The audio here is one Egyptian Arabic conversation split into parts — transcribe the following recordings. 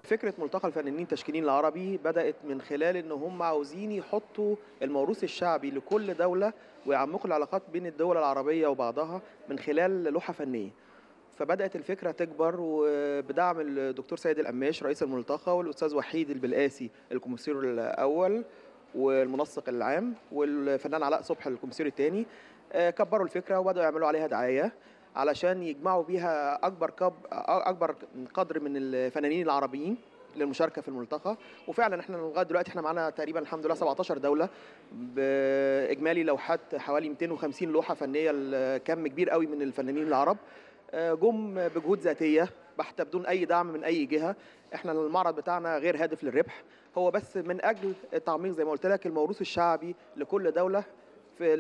فكرة ملتقى الفنانين التشكيليين العربي بدأت من خلال إن هم عاوزين يحطوا الموروث الشعبي لكل دولة ويعمقوا العلاقات بين الدول العربية وبعضها من خلال لوحة فنية. فبدأت الفكرة تكبر وبدعم الدكتور سيد القماش رئيس الملتقى والأستاذ وحيد البلقاسي الكوميسير الأول والمنسق العام والفنان علاء صبح الكوميسير الثاني كبروا الفكرة وبدأوا يعملوا عليها دعاية علشان يجمعوا بيها اكبر كب اكبر قدر من الفنانين العربيين للمشاركه في الملتقى وفعلا احنا لغايه دلوقتي احنا معانا تقريبا الحمد لله 17 دوله باجمالي لوحات حوالي 250 لوحه فنيه لكم كبير قوي من الفنانين العرب جم بجهود ذاتيه بحته بدون اي دعم من اي جهه احنا المعرض بتاعنا غير هادف للربح هو بس من اجل تعميق زي ما قلت لك الموروث الشعبي لكل دوله في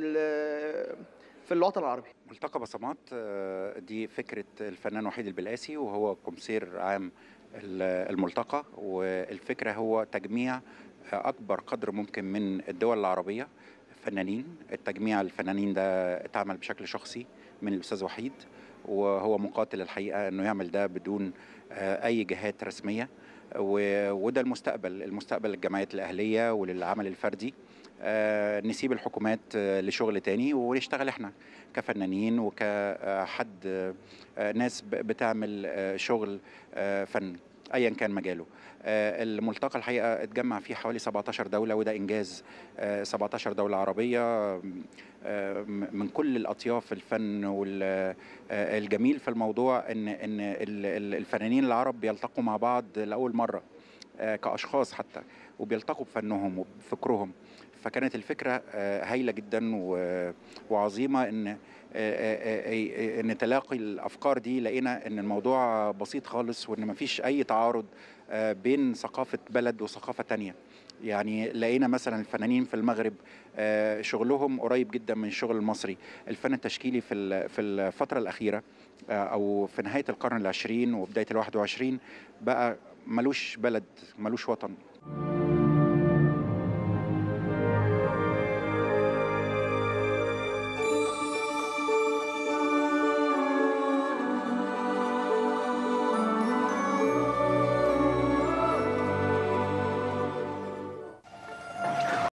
في الوطن العربي ملتقى بصمات دي فكرة الفنان وحيد البلقاسي وهو كومسير عام الملتقى والفكرة هو تجميع أكبر قدر ممكن من الدول العربية فنانين التجميع الفنانين ده اتعمل بشكل شخصي من الأستاذ وحيد وهو مقاتل الحقيقة أنه يعمل ده بدون أي جهات رسمية وده المستقبل المستقبل للجمعيات الأهلية وللعمل الفردي آه نسيب الحكومات آه لشغل تاني ونشتغل احنا كفنانين وكحد آه ناس بتعمل شغل فن ايا كان مجاله الملتقى الحقيقه اتجمع فيه حوالي 17 دوله وده انجاز 17 دوله عربيه من كل الاطياف الفن والجميل في الموضوع ان ان الفنانين العرب بيلتقوا مع بعض لاول مره كاشخاص حتى وبيلتقوا بفنهم وبفكرهم فكانت الفكره هايله جدا وعظيمه ان ان تلاقي الافكار دي لقينا ان الموضوع بسيط خالص وان مفيش اي تعارض بين ثقافه بلد وثقافه تانية يعني لقينا مثلا الفنانين في المغرب شغلهم قريب جدا من الشغل المصري الفن التشكيلي في في الفتره الاخيره او في نهايه القرن العشرين وبدايه الواحد وعشرين بقى ملوش بلد ملوش وطن